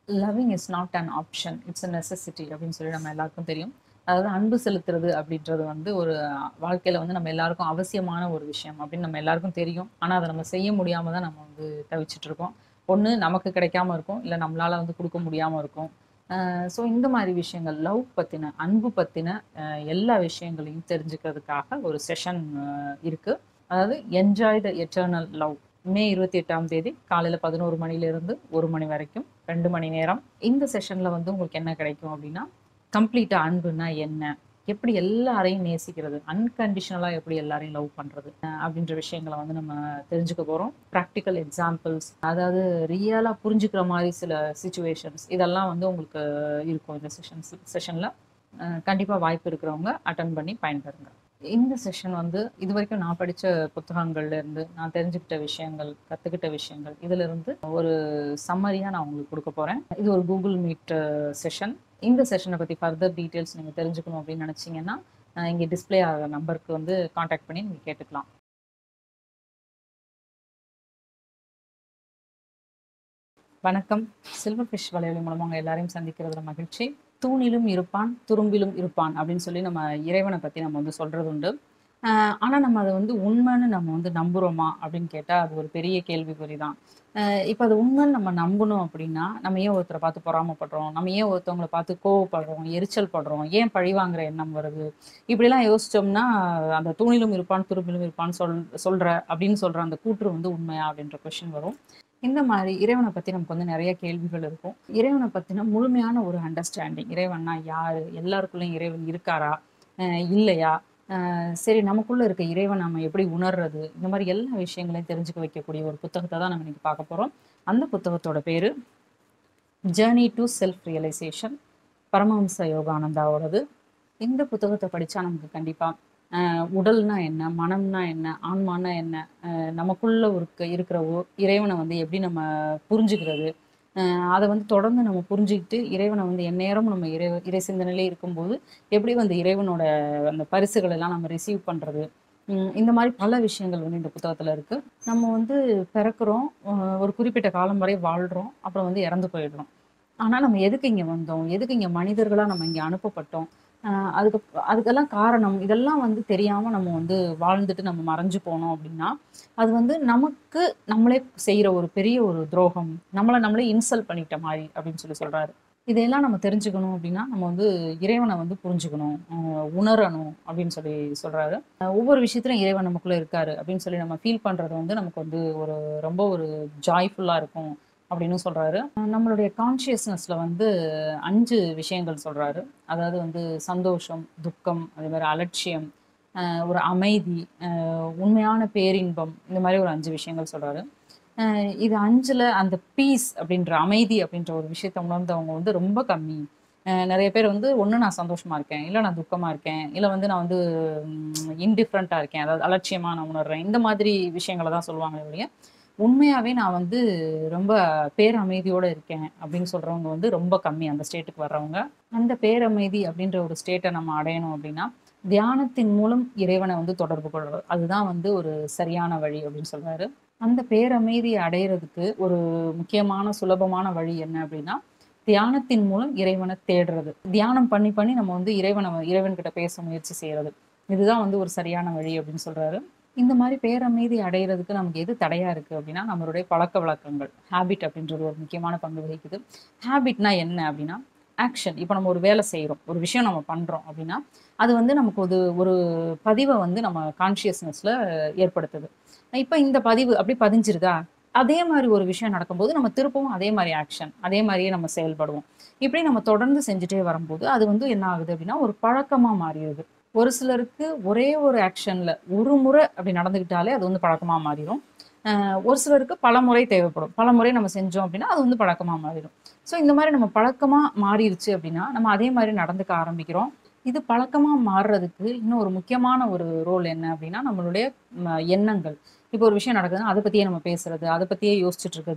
loving is not an option it's a necessity அப்படின்னு சொல்லி நம்ம எல்லாருக்கும் தெரியும் அதாவது அன்பு செலுத்துறது அப்படின்றது வந்து ஒரு வாழ்க்கையில வந்து நம்ம எல்லாருக்கும் அவசியமான ஒரு விஷயம் அப்படின்னு நம்ம எல்லாருக்கும் தெரியும் ஆனா அதை நம்ம செய்ய முடியாம தான் நம்ம வந்து தவிச்சிட்டு இருக்கோம் ஒண்ணு நமக்கு கிடைக்காம இருக்கும் இல்ல நம்மளால வந்து கொடுக்க முடியாம இருக்கும் ஸோ இந்த மாதிரி விஷயங்கள் லவ் பத்தின அன்பு பத்தின அஹ், எல்லா விஷயங்களையும் தெரிஞ்சுக்கிறதுக்காக ஒரு செஷன் இருக்கு அதாவது enjoy the eternal love May இருபத்தி எட்டாம் தேதி காலையில் பதினோரு மணிலேருந்து ஒரு மணி வரைக்கும் ரெண்டு மணி நேரம் இந்த செஷனில் வந்து உங்களுக்கு என்ன கிடைக்கும் அப்படின்னா கம்ப்ளீட்டாக அன்புனா என்ன எப்படி எல்லாரையும் நேசிக்கிறது அன்கண்டிஷனலாக எப்படி எல்லாரையும் லவ் பண்ணுறது அப்படின்ற விஷயங்களை வந்து நம்ம தெரிஞ்சுக்க போகிறோம் ப்ராக்டிக்கல் எக்ஸாம்பிள்ஸ் அதாவது ரியலாக புரிஞ்சுக்கிற மாதிரி சில சுச்சுவேஷன்ஸ் இதெல்லாம் வந்து உங்களுக்கு இருக்கும் இந்த செஷன்ஸ் செஷனில் கண்டிப்பாக வாய்ப்பு இருக்கிறவங்க அட்டன் பண்ணி பயன்பெறுங்க இந்த செஷன் வந்து இது வரைக்கும் நான் படித்த புத்தகங்கள்ல இருந்து நான் தெரிஞ்சுக்கிட்ட விஷயங்கள் கற்றுக்கிட்ட விஷயங்கள் இதுல இருந்து ஒரு சம்மரியாக நான் உங்களுக்கு கொடுக்க போகிறேன் இது ஒரு கூகுள் மீட் செஷன் இந்த செஷனை பற்றி ஃபர்தர் டீட்டெயில்ஸ் நீங்கள் தெரிஞ்சுக்கணும் அப்படின்னு நினச்சிங்கன்னா இங்கே டிஸ்ப்ளே ஆகிற நம்பருக்கு வந்து காண்டாக்ட் பண்ணி நீங்கள் கேட்டுக்கலாம் வணக்கம் சில்வர் ஃபிஷ் வலையொலி மூலமாக உங்க எல்லாரையும் சந்திக்கிறதுல மகிழ்ச்சி தூணிலும் இருப்பான் துரும்பிலும் இருப்பான் அப்படின்னு சொல்லி நம்ம இறைவனை பற்றி நம்ம வந்து சொல்கிறது உண்டு ஆஹ் ஆனா நம்ம அதை வந்து உண்மைன்னு நம்ம வந்து நம்புறோமா அப்படின்னு கேட்டால் அது ஒரு பெரிய கேள்விக்குறி தான் இப்போ அது உண்மைன்னு நம்ம நம்பணும் அப்படின்னா நம்ம ஏன் ஒருத்தரை பார்த்து பொறாமப்படுறோம் நம்ம ஏன் ஒருத்தவங்களை பார்த்து கோவப்படுறோம் எரிச்சல் படுறோம் ஏன் பழி வாங்குற எண்ணம் வருது இப்படிலாம் யோசிச்சோம்னா அந்த தூணிலும் இருப்பான் துரும்பிலும் இருப்பான் சொல் சொல்ற அப்படின்னு சொல்ற அந்த கூற்று வந்து உண்மையா அப்படின்ற கொஷின் வரும் இந்த மாதிரி இறைவனை பத்தி நமக்கு வந்து நிறைய கேள்விகள் இருக்கும் இறைவனை பத்தின முழுமையான ஒரு அண்டர்ஸ்டாண்டிங் இறைவன்னா யாரு எல்லாருக்குள்ளயும் இறைவன் இருக்காரா அஹ் இல்லையா அஹ் சரி நமக்குள்ள இருக்க இறைவன் நம்ம எப்படி உணர்றது இந்த மாதிரி எல்லா விஷயங்களையும் தெரிஞ்சுக்க வைக்கக்கூடிய ஒரு புத்தகத்தை தான் நம்ம இன்னைக்கு பார்க்க போறோம் அந்த புத்தகத்தோட பேரு journey to self realization Paramahansa யோகானந்தாவோடது இந்த புத்தகத்தை படிச்சா நமக்கு கண்டிப்பா அஹ் உடல்னா என்ன மனம்னா என்ன ஆன்மானா என்ன அஹ் நமக்குள்ள இருக்க இருக்கிற ஒ- இறைவனை வந்து எப்படி நம்ம புரிஞ்சுக்கிறது அஹ் அதை வந்து தொடர்ந்து நம்ம புரிஞ்சுக்கிட்டு இறைவனை வந்து எந்நேரமும் நம்ம இறை இறை சிந்தனையிலே இருக்கும்போது எப்படி வந்து இறைவனோட அந்த பரிசுகள் எல்லாம் நம்ம ரிசீவ் பண்றது உம் இந்த மாதிரி பல விஷயங்கள் வந்து இந்த புத்தகத்துல இருக்கு நம்ம வந்து பிறக்கிறோம் அஹ் ஒரு குறிப்பிட்ட காலம் வரை வாழ்றோம் அப்புறம் வந்து இறந்து போயிடுறோம் ஆனா நம்ம எதுக்கு இங்க வந்தோம் எதுக்கு இங்க மனிதர்களா நம்ம இங்க அனுப்பப்பட்டோம் ஆஹ் அதுக்கு அதுக்கெல்லாம் காரணம் இதெல்லாம் வந்து தெரியாம நம்ம வந்து வாழ்ந்துட்டு நம்ம மறைஞ்சு போனோம் அப்படின்னா அது வந்து நமக்கு நம்மளே செய்யற ஒரு பெரிய ஒரு துரோகம் நம்மளை நம்மளே இன்சல்ட் பண்ணிட்ட மாதிரி அப்படின்னு சொல்லி சொல்றாரு இதையெல்லாம் நம்ம தெரிஞ்சுக்கணும் அப்படின்னா நம்ம வந்து இறைவனை வந்து புரிஞ்சுக்கணும் ஆஹ் உணரணும் அப்படின்னு சொல்லி சொல்றாரு ஆஹ் ஒவ்வொரு விஷயத்திலும் இறைவன் நமக்குள்ள இருக்காரு அப்படின்னு சொல்லி நம்ம ஃபீல் பண்றது வந்து நமக்கு வந்து ஒரு ரொம்ப ஒரு ஜாய்ஃபுல்லா இருக்கும் அப்படின்னு சொல்றாரு ஆஹ் நம்மளுடைய கான்சியஸ்னஸ்ல வந்து அஞ்சு விஷயங்கள் சொல்றாரு அதாவது வந்து சந்தோஷம் துக்கம் அதே மாதிரி அலட்சியம் ஆஹ் ஒரு அமைதி ஆஹ் உண்மையான பேரின்பம் இந்த மாதிரி ஒரு அஞ்சு விஷயங்கள் சொல்றாரு ஆஹ் இது அஞ்சுல அந்த பீஸ் அப்படின்ற அமைதி அப்படின்ற ஒரு விஷயத்தை உணர்ந்தவங்க வந்து ரொம்ப கம்மி ஆஹ் நிறைய பேர் வந்து ஒன்று நான் சந்தோஷமா இருக்கேன் இல்லை நான் துக்கமா இருக்கேன் இல்லை வந்து நான் வந்து இன்டிஃப்ரெண்ட்டாக இருக்கேன் அதாவது அலட்சியமா நான் உணர்றேன் இந்த மாதிரி விஷயங்களை தான் சொல்லுவாங்க ஒழிய உண்மையாவே நான் வந்து ரொம்ப பேரமைதியோட இருக்கேன் அப்படின்னு சொல்றவங்க வந்து ரொம்ப கம்மி அந்த ஸ்டேட்டுக்கு வர்றவங்க அந்த பேரமைதி அப்படின்ற ஒரு ஸ்டேட்டை நம்ம அடையணும் அப்படின்னா தியானத்தின் மூலம் இறைவனை வந்து தொடர்பு கொள்றது அதுதான் வந்து ஒரு சரியான வழி அப்படின்னு சொல்றாரு அந்த பேரமைதியை அடையிறதுக்கு ஒரு முக்கியமான சுலபமான வழி என்ன அப்படின்னா தியானத்தின் மூலம் இறைவனை தேடுறது தியானம் பண்ணி பண்ணி நம்ம வந்து இறைவனை இறைவன்கிட்ட பேச முயற்சி செய்யறது இதுதான் வந்து ஒரு சரியான வழி அப்படின்னு சொல்றாரு இந்த மாதிரி பேரமைதி அடையிறதுக்கு நமக்கு எது தடையா இருக்கு அப்படின்னா நம்மளுடைய பழக்க வழக்கங்கள் ஹேபிட் அப்படின்றது ஒரு முக்கியமான பங்கு வகிக்குது ஹேபிட்னா என்ன அப்படின்னா ஆக்ஷன் இப்போ நம்ம ஒரு வேலை செய்கிறோம் ஒரு விஷயம் நம்ம பண்றோம் அப்படின்னா அது வந்து நமக்கு ஒரு ஒரு பதிவை வந்து நம்ம கான்ஷியஸ்னஸ்ல ஏற்படுத்துது இப்போ இந்த பதிவு அப்படி பதிஞ்சிருதா அதே மாதிரி ஒரு விஷயம் நடக்கும்போது நம்ம திருப்பவும் அதே மாதிரி ஆக்ஷன் அதே மாதிரியே நம்ம செயல்படுவோம் இப்படி நம்ம தொடர்ந்து செஞ்சுட்டே வரும்போது அது வந்து என்ன ஆகுது அப்படின்னா ஒரு பழக்கமா மாறிடுது ஒரு சிலருக்கு ஒரே ஒரு ஆக்ஷன்ல ஒரு முறை அப்படி நடந்துக்கிட்டாலே அது வந்து பழக்கமா மாறிடும் ஆஹ் ஒரு சிலருக்கு பல முறை தேவைப்படும் பல முறை நம்ம செஞ்சோம் அப்படின்னா அது வந்து பழக்கமா மாறிடும் ஸோ இந்த மாதிரி நம்ம பழக்கமா மாறிடுச்சு அப்படின்னா நம்ம அதே மாதிரி நடந்துக்க ஆரம்பிக்கிறோம் இது பழக்கமா மாறுறதுக்கு இன்னும் ஒரு முக்கியமான ஒரு ரோல் என்ன அப்படின்னா நம்மளுடைய ம, எண்ணங்கள் இப்போ ஒரு விஷயம் நடக்குதுன்னா அதை பத்தியே நம்ம பேசுறது அதை பத்தியே யோசிச்சுட்டு இருக்குது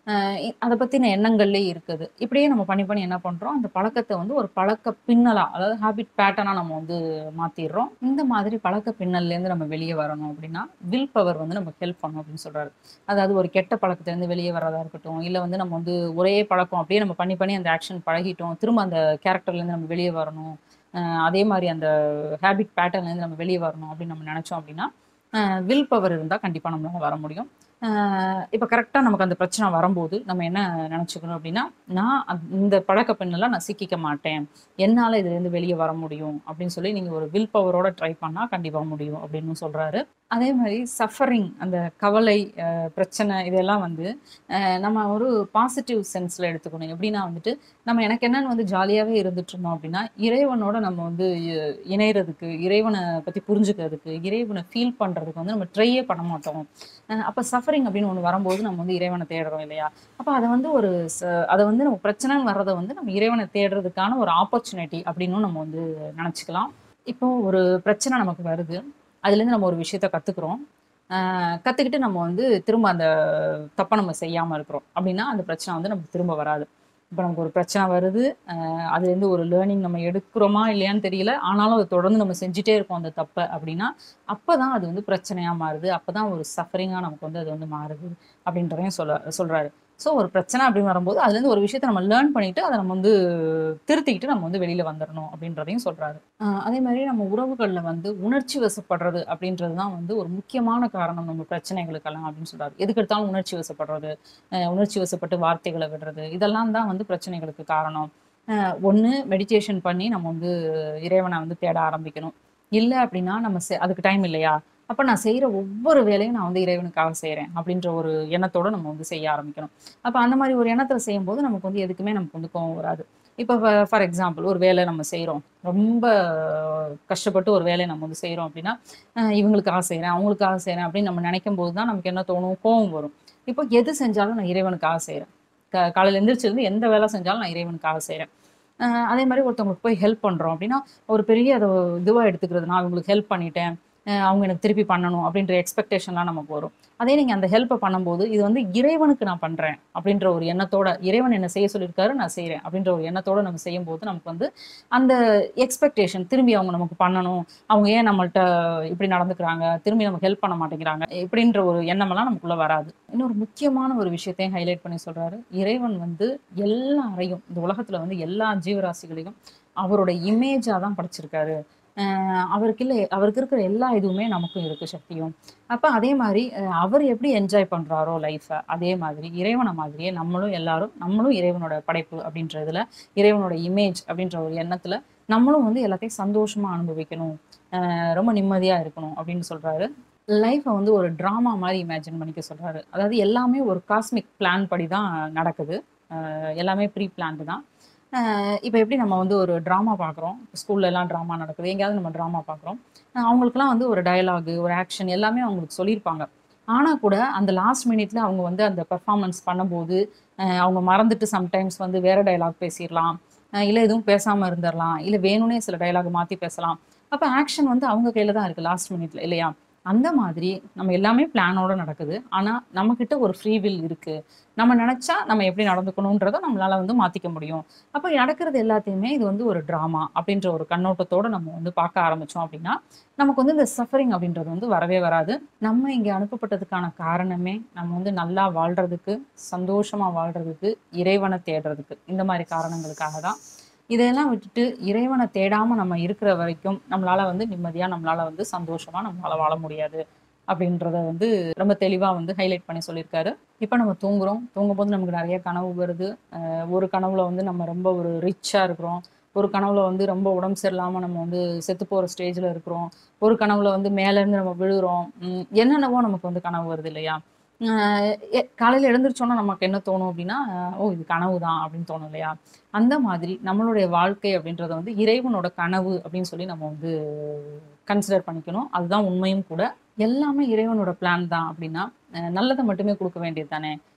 அதை பற்றின எண்ணங்கள்லேயே இருக்குது இப்படியே நம்ம பண்ணி பண்ணி என்ன பண்ணுறோம் அந்த பழக்கத்தை வந்து ஒரு பழக்க பின்னலாக அதாவது ஹேபிட் பேட்டர்னாக நம்ம வந்து மாற்றிடுறோம் இந்த மாதிரி பழக்க பின்னல்லேருந்து நம்ம வெளியே வரணும் அப்படின்னா வில் பவர் வந்து நமக்கு ஹெல்ப் பண்ணும் அப்படின்னு சொல்கிறாரு அதாவது ஒரு கெட்ட பழக்கத்துலேருந்து வெளியே வர்றதா இருக்கட்டும் இல்லை வந்து நம்ம வந்து ஒரே பழக்கம் அப்படியே நம்ம பண்ணி பண்ணி அந்த ஆக்ஷன் பழகிட்டோம் திரும்ப அந்த கேரக்டர்லேருந்து நம்ம வெளியே வரணும் அஹ் அதே மாதிரி அந்த ஹேபிட் பேட்டர்ன்லேருந்து நம்ம வெளியே வரணும் அப்படின்னு நம்ம நினச்சோம் அப்படின்னா வில் பவர் இருந்தால் கண்டிப்பாக நம்மளால வர முடியும் இப்போ கரெக்டாக நமக்கு அந்த பிரச்சனை வரும்போது நம்ம என்ன நினச்சிக்கணும் அப்படின்னா நான் அந்த- இந்த பழக்க பெண்ணெல்லாம் நான் சிக்கிக்க மாட்டேன் என்னால் இதுலேருந்து வெளியே வர முடியும் அப்படின்னு சொல்லி நீங்கள் ஒரு வில் பவரோட ட்ரை பண்ணால் கண்டிப்பாக முடியும் அப்படின்னு சொல்கிறாரு அதே மாதிரி சஃபரிங் அந்த கவலை அஹ் பிரச்சனை இதெல்லாம் வந்து அஹ் நம்ம ஒரு பாசிட்டிவ் சென்ஸில் எடுத்துக்கணும் எப்படின்னா வந்துட்டு நம்ம எனக்கு என்னன்னு வந்து ஜாலியாகவே இருந்துட்டு இருந்தோம் அப்படின்னா இறைவனோட நம்ம வந்து இ- இணையறதுக்கு இறைவனை பற்றி புரிஞ்சுக்கிறதுக்கு இறைவனை ஃபீல் பண்ணுறதுக்கு வந்து நம்ம ட்ரையே பண்ண மாட்டோம் அஹ் அப்போ சஃபரிங் அப்படின்னு ஒன்று வரும்போது நம்ம வந்து இறைவனை தேடுறோம் இல்லையா அப்போ அதை வந்து ஒரு ச- அதை வந்து நம்ம பிரச்சனைன்னு வர்றதை வந்து நம்ம இறைவனை தேடுறதுக்கான ஒரு ஆப்பர்ச்சுனிட்டி அப்படின்னும் நம்ம வந்து நினச்சிக்கலாம் இப்போ ஒரு பிரச்சனை நமக்கு வருது அதுலேருந்து நம்ம ஒரு விஷயத்த கற்றுக்குறோம் கற்றுக்கிட்டு நம்ம வந்து திரும்ப அந்த தப்பை நம்ம செய்யாமல் இருக்கிறோம் அப்படின்னா அந்த பிரச்சனை வந்து நமக்கு திரும்ப வராது இப்போ நமக்கு ஒரு பிரச்சனை வருது அஹ் அதுலேருந்து ஒரு லேர்னிங் நம்ம எடுக்கிறோமா இல்லையான்னு தெரியல ஆனாலும் அதை தொடர்ந்து நம்ம செஞ்சுட்டே இருக்கோம் அந்த தப்பை அப்படின்னா அப்போ தான் அது வந்து பிரச்சனையாக மாறுது அப்போ தான் ஒரு சஃபரிங்காக நமக்கு வந்து அது வந்து மாறுது அப்படின்றதையும் சொல்ல சொல்கிறாரு ஸோ ஒரு பிரச்சனை அப்படின்னு வரும்போது அதுலேருந்து ஒரு விஷயத்தை நம்ம லேர்ன் பண்ணிட்டு அதை நம்ம வந்து திருத்திக்கிட்டு நம்ம வந்து வெளியில் வந்துடணும் அப்படின்றதையும் சொல்கிறாரு அதே மாதிரி நம்ம உறவுகளில் வந்து உணர்ச்சி வசப்படுறது அப்படின்றது தான் வந்து ஒரு முக்கியமான காரணம் நம்ம பிரச்சனைகளுக்கெல்லாம் அப்படின்னு சொல்கிறாரு எதுக்கு எடுத்தாலும் உணர்ச்சி வசப்படுறது அஹ் உணர்ச்சி வசப்பட்டு வார்த்தைகளை விடுறது இதெல்லாம் தான் வந்து பிரச்சனைகளுக்கு காரணம் ஒன்று மெடிடேஷன் பண்ணி நம்ம வந்து இறைவனை வந்து தேட ஆரம்பிக்கணும் இல்லை அப்படின்னா நம்ம செ- அதுக்கு டைம் இல்லையா அப்போ நான் செய்கிற ஒவ்வொரு வேலையும் நான் வந்து இறைவனுக்காக செய்கிறேன் அப்படின்ற ஒரு எண்ணத்தோட நம்ம வந்து செய்ய ஆரம்பிக்கணும் அப்போ அந்த மாதிரி ஒரு எண்ணத்தில் செய்யும்போது நமக்கு வந்து எதுக்குமே நமக்கு வந்து கோவம் வராது இப்போ ஃபார் எக்ஸாம்பிள் ஒரு வேலை நம்ம செய்கிறோம் ரொம்ப கஷ்டப்பட்டு ஒரு வேலையை நம்ம வந்து செய்கிறோம் அப்படின்னா அஹ் இவங்களுக்காக செய்கிறேன் அவங்களுக்காக செய்கிறேன் அப்படின்னு நம்ம நினைக்கும் போது தான் நமக்கு என்ன தோணும் கோவம் வரும் இப்போ எது செஞ்சாலும் நான் இறைவனுக்காக செய்கிறேன் க காலையில் எந்திரிச்சிருந்து எந்த வேலை செஞ்சாலும் நான் இறைவனுக்காக செய்கிறேன் அதே மாதிரி ஒருத்தவங்களுக்கு போய் ஹெல்ப் பண்ணுறோம் அப்படின்னா ஒரு பெரிய அதை இதுவாக எடுத்துக்கிறது நான் அவங்களுக்கு ஹெல்ப் பண்ணிட்டேன் அஹ் அவங்க எனக்கு திருப்பி பண்ணணும் அப்படின்ற எக்ஸ்பெக்டேஷன்லாம் நமக்கு வரும் அதே நீங்கள் அந்த ஹெல்ப்பை பண்ணும்போது இது வந்து இறைவனுக்கு நான் பண்ணுறேன் அப்படின்ற ஒரு எண்ணத்தோட இறைவன் என்ன செய்ய சொல்லியிருக்காரு நான் செய்கிறேன் அப்படின்ற ஒரு எண்ணத்தோட நம்ம செய்யும்போது நமக்கு வந்து அந்த எக்ஸ்பெக்டேஷன் திரும்பி அவங்க நமக்கு பண்ணணும் அவங்க ஏன் நம்மள்ட்ட இப்படி நடந்துக்கிறாங்க திரும்பி நமக்கு ஹெல்ப் பண்ண மாட்டேங்கிறாங்க இப்படின்ற ஒரு எண்ணமெல்லாம் நமக்குள்ள வராது இன்னொரு முக்கியமான ஒரு விஷயத்தையும் ஹைலைட் பண்ணி சொல்றாரு இறைவன் வந்து எல்லாரையும் இந்த உலகத்துல வந்து எல்லா ஜீவராசிகளையும் அவரோட இமேஜா தான் படைச்சிருக்காரு அஹ் அவருக்கு இல்லை அவருக்கு இருக்கிற எல்லா இதுவுமே நமக்கும் இருக்கு சக்தியும் அப்போ அதே மாதிரி அஹ் அவர் எப்படி என்ஜாய் பண்றாரோ லைஃப்பை அதே மாதிரி இறைவனை மாதிரியே நம்மளும் எல்லாரும் நம்மளும் இறைவனோட படைப்பு அப்படின்றதுல இறைவனோட இமேஜ் அப்படின்ற ஒரு எண்ணத்துல நம்மளும் வந்து எல்லாத்தையும் சந்தோஷமா அனுபவிக்கணும் அஹ் ரொம்ப நிம்மதியா இருக்கணும் அப்படின்னு சொல்றாரு லைஃப்பை வந்து ஒரு ட்ராமா மாதிரி இமேஜின் பண்ணிக்க சொல்றாரு அதாவது எல்லாமே ஒரு காஸ்மிக் பிளான் படி தான் நடக்குது அஹ் எல்லாமே ப்ரீ பிளான்டு தான் இப்போ எப்படி நம்ம வந்து ஒரு ட்ராமா பார்க்குறோம் ஸ்கூல்ல எல்லாம் ட்ராமா நடக்குது எங்கேயாவது நம்ம ட்ராமா பார்க்குறோம் அவங்களுக்குலாம் வந்து ஒரு டயலாகு ஒரு ஆக்ஷன் எல்லாமே அவங்களுக்கு சொல்லியிருப்பாங்க ஆனால் கூட அந்த லாஸ்ட் மினிட்ல அவங்க வந்து அந்த பெர்ஃபார்மன்ஸ் பண்ணும்போது அஹ் அவங்க மறந்துட்டு சம்டைம்ஸ் வந்து வேற டயலாக் பேசிடலாம் இல்லை எதுவும் பேசாமல் இருந்துடலாம் இல்லை வேணும்னே சில டயலாக் மாற்றி பேசலாம் அப்போ ஆக்ஷன் வந்து அவங்க கையில் தான் இருக்குது லாஸ்ட் மினிட்ல இல்லையா அந்த மாதிரி நம்ம எல்லாமே பிளானோட நடக்குது ஆனால் நம்மக்கிட்ட ஒரு ஃப்ரீ வில் இருக்குது நம்ம நினச்சா நம்ம எப்படி நடந்துக்கணுன்றதை நம்மளால வந்து மாற்றிக்க முடியும் அப்போ நடக்கிறது எல்லாத்தையுமே இது வந்து ஒரு ட்ராமா அப்படின்ற ஒரு கண்ணோட்டத்தோட நம்ம வந்து பார்க்க ஆரம்பித்தோம் அப்படின்னா நமக்கு வந்து இந்த சஃபரிங் அப்படின்றது வந்து வரவே வராது நம்ம இங்கே அனுப்பப்பட்டதுக்கான காரணமே நம்ம வந்து நல்லா வாழ்றதுக்கு சந்தோஷமா வாழ்றதுக்கு இறைவனை தேடுறதுக்கு இந்த மாதிரி காரணங்களுக்காக தான் இதையெல்லாம் விட்டுட்டு இறைவனை தேடாம நம்ம இருக்கிற வரைக்கும் நம்மளால வந்து நிம்மதியா நம்மளால வந்து சந்தோஷமா நம்மளால வாழ முடியாது அப்படின்றத வந்து ரொம்ப தெளிவா வந்து ஹைலைட் பண்ணி சொல்லியிருக்காரு இப்போ நம்ம தூங்குறோம் தூங்கும்போது நமக்கு நிறைய கனவு வருது அஹ் ஒரு கனவுல வந்து நம்ம ரொம்ப ஒரு ரிச்சா இருக்கிறோம் ஒரு கனவுல வந்து ரொம்ப உடம்பு சரியில்லாம நம்ம வந்து செத்து போற ஸ்டேஜ்ல இருக்கிறோம் ஒரு கனவுல வந்து மேல இருந்து நம்ம விழுகிறோம் உம் என்னென்னவோ நமக்கு வந்து கனவு வருது இல்லையா ஆஹ் எ- காலையில எழுந்திரிச்சோன்னா நமக்கு என்ன தோணும் அப்படின்னா ஆஹ் ஓ இது கனவு தான் அப்படின்னு தோணும் இல்லையா அந்த மாதிரி நம்மளுடைய வாழ்க்கை அப்படின்றத வந்து இறைவனோட கனவு அப்படின்னு சொல்லி நம்ம வந்து கன்சிடர் பண்ணிக்கணும் அதுதான் உண்மையும் கூட எல்லாமே இறைவனோட பிளான் தான் அப்படின்னா அஹ் நல்லதை மட்டுமே கொடுக்க வேண்டியது தானே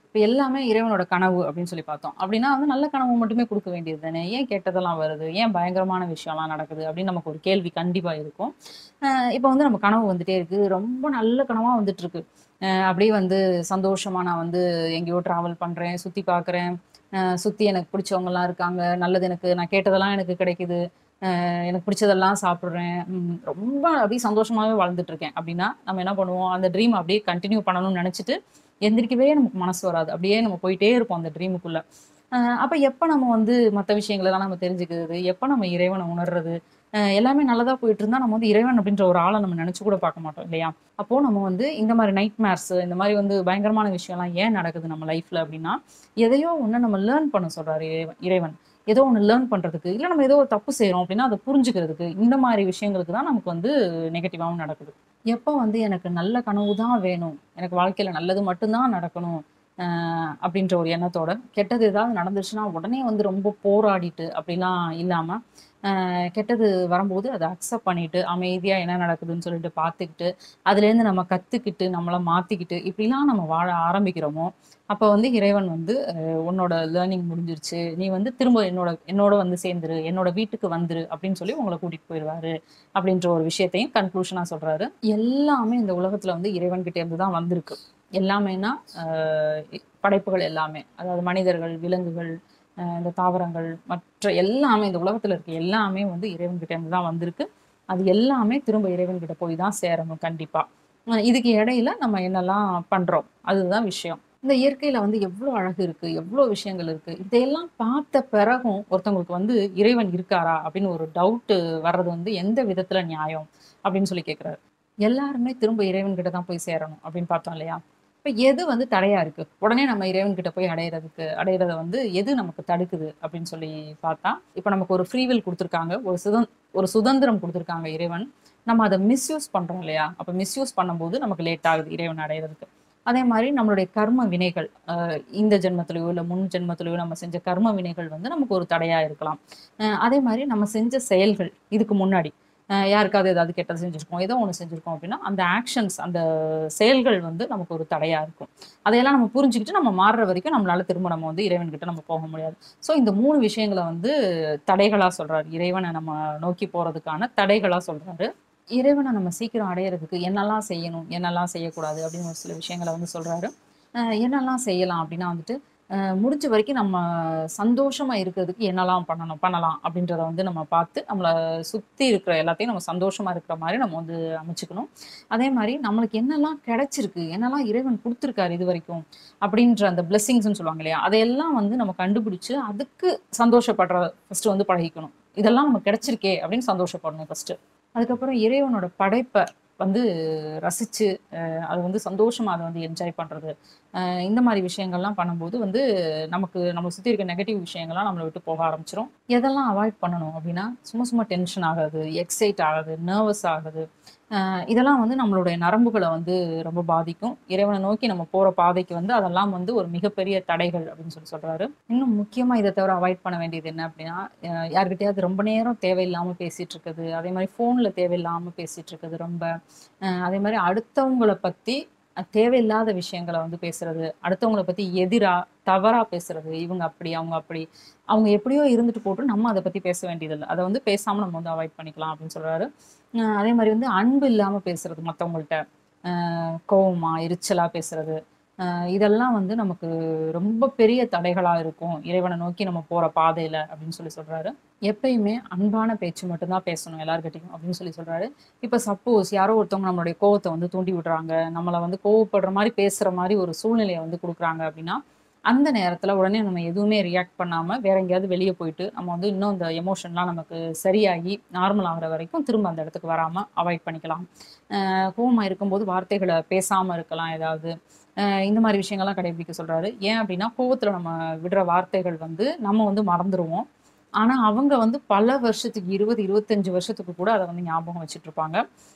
இப்போ எல்லாமே இறைவனோட கனவு அப்படின்னு சொல்லி பார்த்தோம் அப்படின்னா வந்து நல்ல கனவு மட்டுமே கொடுக்க வேண்டியது தானே ஏன் கெட்டதெல்லாம் வருது ஏன் பயங்கரமான விஷயம்லாம் நடக்குது அப்படின்னு நமக்கு ஒரு கேள்வி கண்டிப்பாக இருக்கும் இப்போ வந்து நம்ம கனவு வந்துட்டே இருக்கு ரொம்ப நல்ல கனவாக வந்துட்டு இருக்கு அஹ் அப்படியே வந்து சந்தோஷமா நான் வந்து எங்கேயோ ட்ராவல் பண்ணுறேன் சுற்றி பார்க்குறேன் சுற்றி எனக்கு பிடிச்சவங்கலாம் இருக்காங்க நல்லது எனக்கு நான் கேட்டதெல்லாம் எனக்கு கிடைக்குது அஹ் எனக்கு பிடிச்சதெல்லாம் சாப்பிட்றேன் உம் ரொம்ப அப்படியே சந்தோஷமாவே வாழ்ந்துட்டு இருக்கேன் அப்படின்னா நம்ம என்ன பண்ணுவோம் அந்த ட்ரீம் அப்படியே கண்டினியூ பண்ணணும்னு நினச்சிட்டு எந்திரிக்கவே நமக்கு மனசு வராது அப்படியே நம்ம போயிட்டே இருப்போம் அந்த ட்ரீமுக்குள்ள அப்போ எப்போ நம்ம வந்து மற்ற விஷயங்களெல்லாம் நம்ம தெரிஞ்சுக்கிறது எப்போ நம்ம இறைவனை உணர்றது அஹ் எல்லாமே நல்லதா போயிட்டு இருந்தா நம்ம வந்து இறைவன் அப்படின்ற ஒரு ஆளை நம்ம நினைச்சு கூட பார்க்க மாட்டோம் இல்லையா அப்போ நம்ம வந்து இந்த மாதிரி நைட் மேர்ஸ் இந்த மாதிரி வந்து பயங்கரமான விஷயம்லாம் ஏன் நடக்குது நம்ம லைஃப்ல அப்படின்னா எதையோ ஒன்று நம்ம லேர்ன் பண்ண சொல்றாரு இறைவன் இறைவன் ஏதோ ஒன்று லேர்ன் பண்றதுக்கு இல்லை நம்ம ஏதோ ஒரு தப்பு செய்றோம் அப்படின்னா அதை புரிஞ்சுக்கிறதுக்கு இந்த மாதிரி விஷயங்களுக்கு தான் நமக்கு வந்து நெகட்டிவாகவும் நடக்குது எப்போ வந்து எனக்கு நல்ல கனவு தான் வேணும் எனக்கு வாழ்க்கையில நல்லது மட்டும்தான் நடக்கணும் ஆஹ் அப்படின்ற ஒரு எண்ணத்தோட கெட்டது ஏதாவது நடந்துச்சுன்னா உடனே வந்து ரொம்ப போராடிட்டு அப்படிலாம் இல்லாம ஆஹ் கெட்டது வரும்போது அதை அக்செப்ட் பண்ணிட்டு அமைதியா என்ன நடக்குதுன்னு சொல்லிட்டு பார்த்துக்கிட்டு அதுலேருந்து நம்ம கத்துக்கிட்டு நம்மளை மாத்திக்கிட்டு இப்படிலாம் நம்ம வாழ ஆரம்பிக்கிறோமோ அப்போ வந்து இறைவன் வந்து அஹ் உன்னோட லேர்னிங் முடிஞ்சிருச்சு நீ வந்து திரும்ப என்னோட என்னோட வந்து சேர்ந்துரு என்னோட வீட்டுக்கு வந்துரு அப்படின்னு சொல்லி உங்களை கூட்டிட்டு போயிடுவாரு அப்படின்ற ஒரு விஷயத்தையும் கன்க்ளூஷனா சொல்றாரு எல்லாமே இந்த உலகத்துல வந்து இறைவன் கிட்ட இருந்து தான் வந்திருக்கு எல்லாமேனா ஆஹ் படைப்புகள் எல்லாமே அதாவது மனிதர்கள் விலங்குகள் ஆஹ் இந்த தாவரங்கள் மற்ற எல்லாமே இந்த உலகத்துல இருக்க எல்லாமே வந்து இறைவன் கிட்ட இருந்து தான் வந்திருக்கு அது எல்லாமே திரும்ப இறைவன் கிட்ட போய் தான் சேரணும் கண்டிப்பா ஆஹ் இதுக்கு இடையில நம்ம என்னெல்லாம் பண்றோம் அதுதான் விஷயம் இந்த இயற்கையில வந்து எவ்வளவு அழகு இருக்கு எவ்வளவு விஷயங்கள் இருக்கு இதையெல்லாம் பார்த்த பிறகும் ஒருத்தவங்களுக்கு வந்து இறைவன் இருக்காரா அப்படின்னு ஒரு டவுட் வர்றது வந்து எந்த விதத்துல நியாயம் அப்படின்னு சொல்லி கேட்கிறாரு எல்லாருமே திரும்ப இறைவன் கிட்ட தான் போய் சேரணும் அப்படின்னு பார்த்தோம் இல்லையா இப்ப எது வந்து தடையா இருக்கு உடனே நம்ம இறைவன் கிட்ட போய் அடையிறதுக்கு அடையிறத வந்து எது நமக்கு தடுக்குது அப்படின்னு சொல்லி பார்த்தா இப்ப நமக்கு ஒரு ஃப்ரீவில் கொடுத்துருக்காங்க ஒரு சுதந் ஒரு சுதந்திரம் கொடுத்துருக்காங்க இறைவன் நம்ம அதை மிஸ்யூஸ் பண்றோம் இல்லையா அப்ப மிஸ்யூஸ் பண்ணும்போது நமக்கு லேட் ஆகுது இறைவன் அடையிறதுக்கு அதே மாதிரி நம்மளுடைய கர்ம வினைகள் அஹ் இந்த ஜென்மத்திலேயோ இல்லை முன் ஜென்மத்திலேயோ நம்ம செஞ்ச கர்ம வினைகள் வந்து நமக்கு ஒரு தடையா இருக்கலாம் அஹ் அதே மாதிரி நம்ம செஞ்ச செயல்கள் இதுக்கு முன்னாடி அஹ் யாருக்காவது ஏதாவது கெட்டது செஞ்சிருக்கோம் ஏதோ ஒன்று செஞ்சிருக்கோம் அப்படின்னா அந்த ஆக்ஷன்ஸ் அந்த செயல்கள் வந்து நமக்கு ஒரு தடையா இருக்கும் அதையெல்லாம் நம்ம புரிஞ்சுக்கிட்டு நம்ம மாறுற வரைக்கும் நம்மளால திரும்ப நம்ம வந்து இறைவன் கிட்ட நம்ம போக முடியாது ஸோ இந்த மூணு விஷயங்களை வந்து தடைகளா சொல்றாரு இறைவனை நம்ம நோக்கி போறதுக்கான தடைகளா சொல்றாரு இறைவனை நம்ம சீக்கிரம் அடையிறதுக்கு என்னெல்லாம் செய்யணும் என்னெல்லாம் செய்யக்கூடாது அப்படின்னு ஒரு சில விஷயங்களை வந்து சொல்றாரு அஹ் என்னெல்லாம் செய்யலாம் அப்படின்னா வந்துட்டு அஹ் முடிஞ்ச வரைக்கும் நம்ம சந்தோஷமா இருக்கிறதுக்கு என்னெல்லாம் பண்ணணும் பண்ணலாம் அப்படின்றத வந்து நம்ம பார்த்து நம்மளை சுத்தி இருக்கிற எல்லாத்தையும் நம்ம சந்தோஷமா இருக்கிற மாதிரி நம்ம வந்து அமைச்சுக்கணும் அதே மாதிரி நம்மளுக்கு என்னெல்லாம் கிடைச்சிருக்கு என்னெல்லாம் இறைவன் கொடுத்துருக்காரு இது வரைக்கும் அப்படின்ற அந்த பிளெஸ்ஸிங்ஸ்னு சொல்லுவாங்க இல்லையா அதையெல்லாம் வந்து நம்ம கண்டுபிடிச்சு அதுக்கு சந்தோஷப்படுற ஃபர்ஸ்ட் வந்து பழகிக்கணும் இதெல்லாம் நமக்கு கிடைச்சிருக்கே அப்படின்னு சந்தோஷப்படணும் ஃபர்ஸ்ட் அதுக்கப்புறம் இறைவனோட படைப்பை வந்து ரசிச்சு அஹ் அது வந்து சந்தோஷமா அதை வந்து என்ஜாய் பண்றது அஹ் இந்த மாதிரி விஷயங்கள்லாம் பண்ணும்போது வந்து நமக்கு நம்ம சுத்தி இருக்க நெகட்டிவ் விஷயங்கள்லாம் நம்மளை விட்டு போக ஆரம்பிச்சிரும் எதெல்லாம் அவாய்ட் பண்ணணும் அப்படின்னா சும்மா சும்மா டென்ஷன் ஆகுது எக்ஸைட் ஆகுது நர்வஸ் ஆகுது அஹ் இதெல்லாம் வந்து நம்மளுடைய நரம்புகளை வந்து ரொம்ப பாதிக்கும் இறைவனை நோக்கி நம்ம போற பாதைக்கு வந்து அதெல்லாம் வந்து ஒரு மிகப்பெரிய தடைகள் அப்படின்னு சொல்லி சொல்றாரு இன்னும் முக்கியமா இதை தவிர அவாய்ட் பண்ண வேண்டியது என்ன அப்படின்னா அஹ் யார்கிட்டயாவது ரொம்ப நேரம் தேவையில்லாம பேசிட்டு இருக்குது அதே மாதிரி போன்ல தேவையில்லாம பேசிட்டு இருக்குது ரொம்ப அஹ் அதே மாதிரி அடுத்தவங்கள பத்தி அஹ் தேவையில்லாத விஷயங்களை வந்து பேசுறது அடுத்தவங்கள பத்தி எதிரா தவறா பேசுறது இவங்க அப்படி அவங்க அப்படி அவங்க எப்படியோ இருந்துட்டு போட்டு நம்ம அதை பத்தி பேச வேண்டியதில்லை அதை வந்து பேசாம நம்ம வந்து அவாய்ட் பண்ணிக்கலாம் அப்படின்னு சொல்றாரு அஹ் அதே மாதிரி வந்து அன்பு இல்லாம பேசுறது மத்தவங்கள்ட்ட அஹ் கோவமா எரிச்சலா பேசுறது அஹ் இதெல்லாம் வந்து நமக்கு ரொம்ப பெரிய தடைகளா இருக்கும் இறைவனை நோக்கி நம்ம போற பாதையில அப்படின்னு சொல்லி சொல்றாரு எப்பயுமே அன்பான பேச்சு மட்டும்தான் பேசணும் எல்லார்கிட்டையும் அப்படின்னு சொல்லி சொல்றாரு இப்ப சப்போஸ் யாரோ ஒருத்தவங்க நம்மளுடைய கோவத்தை வந்து தூண்டி விடுறாங்க நம்மளை வந்து கோவப்படுற மாதிரி பேசுற மாதிரி ஒரு சூழ்நிலையை வந்து கொடுக்குறாங்க அப்படின்னா அந்த நேரத்துல உடனே நம்ம எதுவுமே ரியாக்ட் பண்ணாம வேற எங்கேயாவது வெளியே போயிட்டு நம்ம வந்து இன்னும் இந்த எமோஷன்லாம் நமக்கு சரியாகி நார்மல் ஆகுற வரைக்கும் திரும்ப அந்த இடத்துக்கு வராம அவாய்ட் பண்ணிக்கலாம் அஹ் கோவமா இருக்கும்போது வார்த்தைகளை பேசாம இருக்கலாம் ஏதாவது அஹ் இந்த மாதிரி விஷயங்கள்லாம் கடைபிடிக்க சொல்றாரு ஏன் அப்படின்னா கோவத்துல நம்ம விடுற வார்த்தைகள் வந்து நம்ம வந்து மறந்துடுவோம் ஆனா அவங்க வந்து பல வருஷத்துக்கு இருபது இருபத்தஞ்சு வருஷத்துக்கு கூட அதை வந்து ஞாபகம் வச்சுட்டு இருப்பாங்க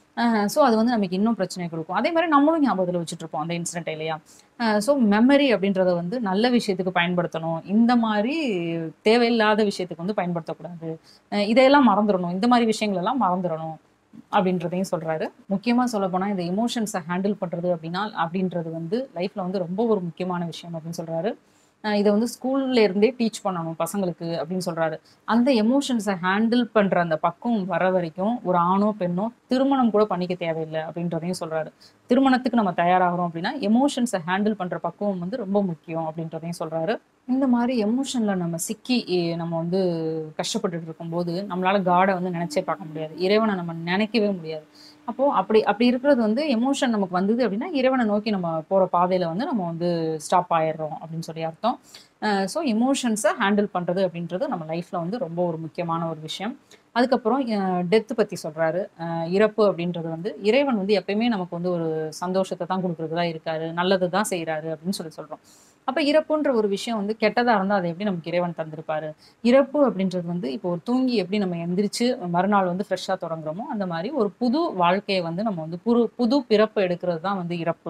ஸோ அது வந்து நமக்கு இன்னும் பிரச்சனை கொடுக்கும் அதே மாதிரி நம்மளும் ஞாபகத்தில் வச்சுட்டு இருப்போம் அந்த இன்சிடென்ட் இல்லையா ஸோ மெமரி அப்படின்றத வந்து நல்ல விஷயத்துக்கு பயன்படுத்தணும் இந்த மாதிரி தேவையில்லாத விஷயத்துக்கு வந்து பயன்படுத்தக்கூடாது அஹ் இதையெல்லாம் மறந்துடணும் இந்த மாதிரி விஷயங்கள் எல்லாம் மறந்துடணும் அப்படின்றதையும் சொல்றாரு முக்கியமா சொல்ல போனா இந்த எமோஷன்ஸை ஹேண்டில் பண்றது அப்படின்னா அப்படின்றது வந்து லைஃப்ல வந்து ரொம்ப ஒரு முக்கியமான விஷயம் அப்படின்னு சொல்றாரு அஹ் இதை வந்து ஸ்கூல்ல இருந்தே டீச் பண்ணணும் பசங்களுக்கு அப்படின்னு சொல்றாரு அந்த எமோஷன்ஸை ஹேண்டில் பண்ற அந்த பக்குவம் வர வரைக்கும் ஒரு ஆணோ பெண்ணோ திருமணம் கூட பண்ணிக்க தேவையில்லை அப்படின்றதையும் சொல்றாரு திருமணத்துக்கு நம்ம தயாராகிறோம் அப்படின்னா எமோஷன்ஸை ஹேண்டில் பண்ற பக்குவம் வந்து ரொம்ப முக்கியம் அப்படின்றதையும் சொல்றாரு இந்த மாதிரி எமோஷன்ல நம்ம சிக்கி எ- நம்ம வந்து கஷ்டப்பட்டுட்டு இருக்கும்போது நம்மளால காடை வந்து நினைச்சே பார்க்க முடியாது இறைவனை நம்ம நினைக்கவே முடியாது அப்போ அப்படி அப்படி இருக்கிறது வந்து எமோஷன் நமக்கு வந்தது அப்படின்னா இறைவனை நோக்கி நம்ம போற பாதையில வந்து நம்ம வந்து ஸ்டாப் ஆயிடுறோம் அப்படின்னு சொல்லி அர்த்தம் ஸோ எமோஷன்ஸை ஹேண்டில் பண்றது அப்படின்றது நம்ம லைஃப்ல வந்து ரொம்ப ஒரு முக்கியமான ஒரு விஷயம் அதுக்கப்புறம் டெத்து பத்தி சொல்றாரு அஹ் இறப்பு அப்படின்றது வந்து இறைவன் வந்து எப்பயுமே நமக்கு வந்து ஒரு சந்தோஷத்தை தான் கொடுக்கறதா இருக்காரு நல்லது தான் செய்றாரு அப்படின்னு சொல்லி சொல்றோம் அப்ப இறப்புன்ற ஒரு விஷயம் வந்து கெட்டதா இருந்தா அதை எப்படி நமக்கு இறைவன் தந்திருப்பாரு இறப்பு அப்படின்றது வந்து இப்போ ஒரு தூங்கி எப்படி நம்ம எந்திரிச்சு மறுநாள் வந்து ஃப்ரெஷ்ஷாக தொடங்குறோமோ அந்த மாதிரி ஒரு புது வாழ்க்கையை வந்து நம்ம வந்து புது புது பிறப்பு எடுக்கிறது தான் வந்து இறப்பு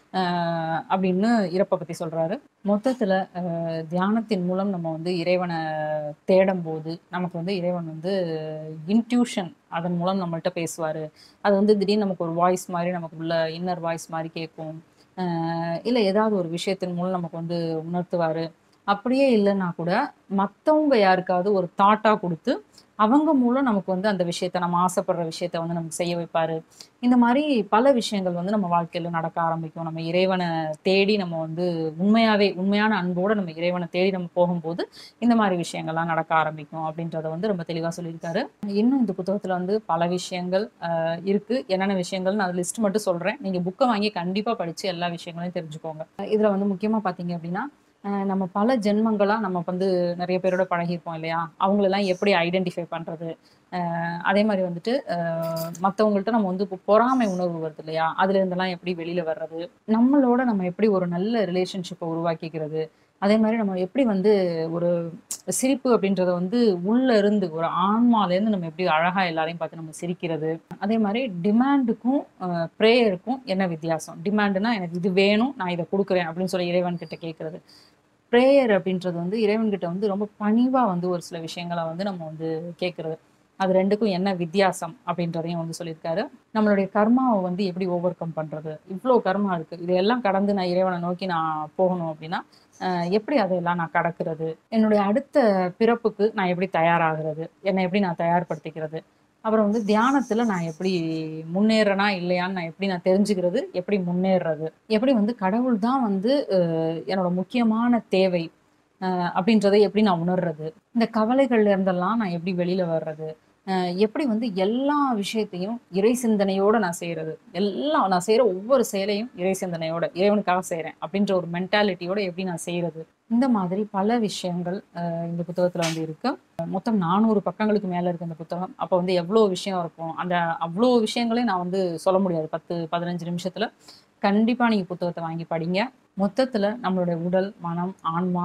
ஆஹ் அப்படின்னு இறப்பை பத்தி சொல்றாரு மொத்தத்துல ஆஹ் தியானத்தின் மூலம் நம்ம வந்து இறைவனை தேடும் போது நமக்கு வந்து இறைவன் வந்து இன்ட்யூஷன் அதன் மூலம் நம்மள்ட்ட பேசுவாரு அது வந்து திடீர்னு நமக்கு ஒரு வாய்ஸ் மாதிரி நமக்கு உள்ள இன்னர் வாய்ஸ் மாதிரி கேட்கும் ஆஹ் இல்ல ஏதாவது ஒரு விஷயத்தின் மூலம் நமக்கு வந்து உணர்த்துவாரு அப்படியே இல்லைன்னா கூட மத்தவங்க யாருக்காவது ஒரு தாட்டா கொடுத்து அவங்க மூலம் நமக்கு வந்து அந்த விஷயத்த நம்ம ஆசைப்படுற விஷயத்த வந்து நமக்கு செய்ய வைப்பாரு இந்த மாதிரி பல விஷயங்கள் வந்து நம்ம வாழ்க்கையில நடக்க ஆரம்பிக்கும் நம்ம இறைவனை தேடி நம்ம வந்து உண்மையாவே உண்மையான அன்போட நம்ம இறைவனை தேடி நம்ம போகும்போது இந்த மாதிரி விஷயங்கள்லாம் நடக்க ஆரம்பிக்கும் அப்படின்றத வந்து ரொம்ப தெளிவா சொல்லியிருக்காரு இன்னும் இந்த புத்தகத்துல வந்து பல விஷயங்கள் ஆஹ் இருக்கு என்னென்ன விஷயங்கள் நான் லிஸ்ட் மட்டும் சொல்றேன் நீங்க புக்கை வாங்கி கண்டிப்பா படிச்சு எல்லா விஷயங்களையும் தெரிஞ்சுக்கோங்க இதுல வந்து முக்கியமா பாத்தீங்க அப்படின்னா அஹ் நம்ம பல ஜென்மங்களா நம்ம வந்து நிறைய பேரோட பழகியிருப்போம் இல்லையா அவங்களெல்லாம் எப்படி ஐடென்டிஃபை பண்றது அஹ் அதே மாதிரி வந்துட்டு அஹ் மத்தவங்கள்ட்ட நம்ம வந்து இப்போ பொறாமை உணர்வு வருது இல்லையா அதுல இருந்தெல்லாம் எப்படி வெளியில வர்றது நம்மளோட நம்ம எப்படி ஒரு நல்ல ரிலேஷன்ஷிப்பை உருவாக்கிக்கிறது அதே மாதிரி நம்ம எப்படி வந்து ஒரு சிரிப்பு அப்படின்றத வந்து உள்ள இருந்து ஒரு ஆன்மால இருந்து நம்ம எப்படி அழகா எல்லாரையும் பார்த்து நம்ம சிரிக்கிறது அதே மாதிரி டிமாண்டுக்கும் ப்ரேயருக்கும் என்ன வித்தியாசம் டிமாண்டுனா எனக்கு இது வேணும் நான் இதை கொடுக்குறேன் அப்படின்னு சொல்லி இறைவன் கிட்ட கேட்கறது ப்ரேயர் அப்படின்றது வந்து இறைவன்கிட்ட வந்து ரொம்ப பணிவா வந்து ஒரு சில விஷயங்களை வந்து நம்ம வந்து கேட்கறது அது ரெண்டுக்கும் என்ன வித்தியாசம் அப்படின்றதையும் வந்து சொல்லியிருக்காரு நம்மளுடைய கர்மாவை வந்து எப்படி ஓவர் கம் பண்றது இவ்வளோ கர்மா இருக்கு இதையெல்லாம் கடந்து நான் இறைவனை நோக்கி நான் போகணும் அப்படின்னா அஹ் எப்படி அதையெல்லாம் நான் கடக்கிறது என்னுடைய அடுத்த பிறப்புக்கு நான் எப்படி தயாராகிறது என்னை எப்படி நான் தயார்படுத்திக்கிறது அப்புறம் வந்து தியானத்துல நான் எப்படி முன்னேறனா இல்லையான்னு நான் எப்படி நான் தெரிஞ்சுக்கிறது எப்படி முன்னேறுறது எப்படி வந்து கடவுள் தான் வந்து அஹ் என்னோட முக்கியமான தேவை அஹ் அப்படின்றதை எப்படி நான் உணர்றது இந்த கவலைகள்ல இருந்தெல்லாம் நான் எப்படி வெளியில வர்றது அஹ் எப்படி வந்து எல்லா விஷயத்தையும் இறை சிந்தனையோட நான் செய்யறது எல்லாம் நான் செய்யற ஒவ்வொரு செயலையும் இறை சிந்தனையோட இறைவனுக்காக செய்றேன் அப்படின்ற ஒரு மென்டாலிட்டியோட எப்படி நான் செய்யறது இந்த மாதிரி பல விஷயங்கள் அஹ் இந்த புத்தகத்துல வந்து இருக்கு மொத்தம் நானூறு பக்கங்களுக்கு மேல இருக்கு இந்த புத்தகம் அப்போ வந்து எவ்வளோ விஷயம் இருக்கும் அந்த அவ்வளோ விஷயங்களையும் நான் வந்து சொல்ல முடியாது பத்து பதினஞ்சு நிமிஷத்துல கண்டிப்பா நீங்க புத்தகத்தை வாங்கி படிங்க மொத்தத்துல நம்மளுடைய உடல் மனம் ஆன்மா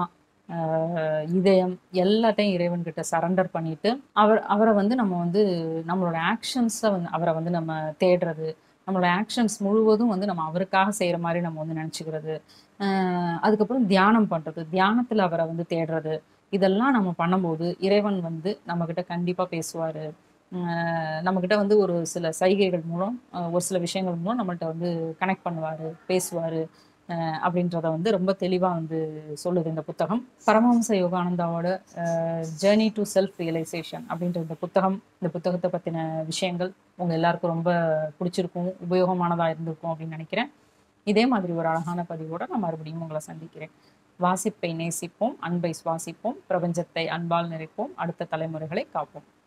ஆஹ் இதயம் எல்லாத்தையும் இறைவன் கிட்ட சரண்டர் பண்ணிட்டு அவர் அவரை வந்து நம்ம வந்து நம்மளோட ஆக்ஷன்ஸை வந்து அவரை வந்து நம்ம தேடுறது நம்மளோட ஆக்ஷன்ஸ் முழுவதும் வந்து நம்ம அவருக்காக செய்யற மாதிரி நம்ம வந்து நினச்சிக்கிறது அதுக்கப்புறம் தியானம் பண்றது தியானத்துல அவரை வந்து தேடுறது இதெல்லாம் நம்ம பண்ணும்போது இறைவன் வந்து நம்ம கிட்ட கண்டிப்பா பேசுவாரு ஆஹ் நம்ம கிட்ட வந்து ஒரு சில சைகைகள் மூலம் ஆஹ் ஒரு சில விஷயங்கள் மூலம் நம்மள்ட்ட வந்து கனெக்ட் பண்ணுவாரு பேசுவாரு ஆஹ் அப்படின்றத வந்து ரொம்ப தெளிவா வந்து சொல்லுது இந்த புத்தகம் பரமஹம்ச யோகானந்தாவோட ஜேர்னி டு செல்ஃப் ரியலைசேஷன் அப்படின்ற இந்த புத்தகம் இந்த புத்தகத்தை பத்தின விஷயங்கள் உங்க எல்லாருக்கும் ரொம்ப பிடிச்சிருக்கும் உபயோகமானதா இருந்திருக்கும் அப்படின்னு நினைக்கிறேன் இதே மாதிரி ஒரு அழகான பதிவோட நான் மறுபடியும் உங்களை சந்திக்கிறேன் வாசிப்பை நேசிப்போம் அன்பை சுவாசிப்போம் பிரபஞ்சத்தை அன்பால் நிறைப்போம் அடுத்த தலைமுறைகளை காப்போம்